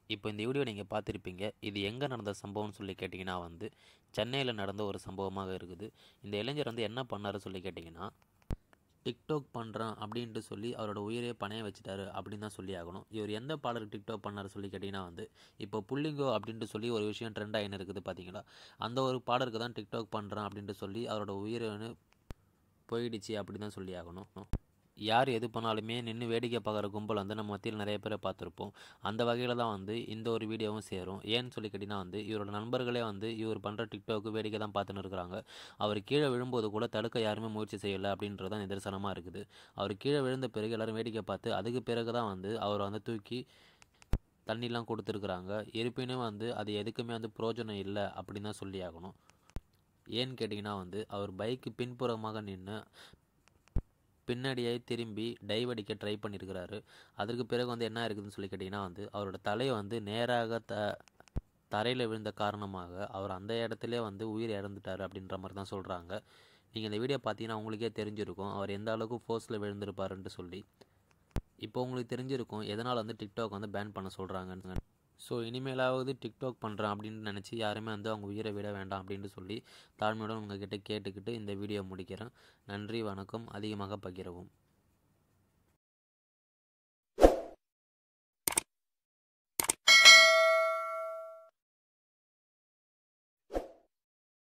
இப்போ இந்த வீடியோ நீங்கள் பார்த்துருப்பீங்க இது எங்கே நடந்த சம்பவம்னு சொல்லி கேட்டிங்கன்னா வந்து சென்னையில் நடந்த ஒரு சம்பவமாக இருக்குது இந்த இளைஞர் வந்து என்ன பண்ணாரு சொல்லி கேட்டிங்கன்னா டிக்டாக் பண்ணுறான் அப்படின்ட்டு சொல்லி அவரோட உயிரே பணைய வச்சுட்டாரு அப்படின்னு தான் சொல்லி ஆகணும் இவர் எந்த பாடலுக்கு டிக்டாக் பண்ணாரு சொல்லி கேட்டிங்கன்னா வந்து இப்போ புள்ளிங்கோ அப்படின்ட்டு சொல்லி ஒரு விஷயம் ட்ரெண்ட் ஆகின்னு இருக்குது பார்த்தீங்களா அந்த ஒரு பாடலுக்கு தான் டிக்டாக் பண்ணுறான் அப்படின்ட்டு சொல்லி அவரோட உயிரை போயிடுச்சு அப்படி தான் சொல்லி ஆகணும் யார் எது பண்ணாலுமே நின்று வேடிக்கை பார்க்குற கும்பல் வந்து நம்ம மத்தியில் நிறைய பேரை பார்த்துருப்போம் அந்த வகையில் தான் வந்து இந்த ஒரு வீடியோவும் சேரும் ஏன்னு சொல்லி கேட்டிங்கன்னா வந்து இவரோட நண்பர்களே வந்து இவர் பண்ணுற டிக்டாக்கு வேடிக்கை தான் பார்த்துன்னு இருக்கிறாங்க அவர் கீழே விழும்போது கூட தடுக்க யாருமே முயற்சி செய்யலை அப்படின்றது தான் நிதர்சனமாக இருக்குது அவர் கீழே விழுந்த பிறகு எல்லாரும் வேடிக்கை பார்த்து அதுக்கு பிறகு தான் வந்து அவர் வந்து தூக்கி தண்ணிலாம் கொடுத்துருக்குறாங்க இருப்பினும் வந்து அது எதுக்குமே வந்து பிரயோஜனம் இல்லை அப்படின்னு தான் சொல்லி ஆகணும் ஏன்னு கேட்டிங்கன்னா வந்து அவர் பைக்கு பின்புறமாக நின்று பின்னாடியே திரும்பி டைவ் அடிக்க ட்ரை பண்ணியிருக்கிறாரு அதற்கு பிறகு வந்து என்ன இருக்குதுன்னு சொல்லி கேட்டிங்கன்னா வந்து அவரோட தலையை வந்து நேராக த தரையில் விழுந்த காரணமாக அவர் அந்த இடத்துல வந்து உயிர் இறந்துட்டார் அப்படின்ற மாதிரி தான் சொல்கிறாங்க நீங்கள் இந்த வீடியோ பார்த்தீங்கன்னா உங்களுக்கே தெரிஞ்சிருக்கும் அவர் எந்த அளவுக்கு ஃபோர்ஸில் விழுந்திருப்பாருன்ட்டு சொல்லி இப்போ உங்களுக்கு தெரிஞ்சிருக்கும் எதனால் வந்து டிக்டாக் வந்து பேன் பண்ண சொல்கிறாங்கன்னு ஸோ இனிமேலாவது டிக்டாக் பண்ணுறேன் அப்படின்னு நினச்சி யாருமே வந்து அவங்க உயிரை விட வேண்டாம் அப்படின்னு சொல்லி தாழ்மையுடன் உங்ககிட்ட கேட்டுக்கிட்டு இந்த வீடியோ முடிக்கிறேன் நன்றி வணக்கம் அதிகமாக பகிரவும்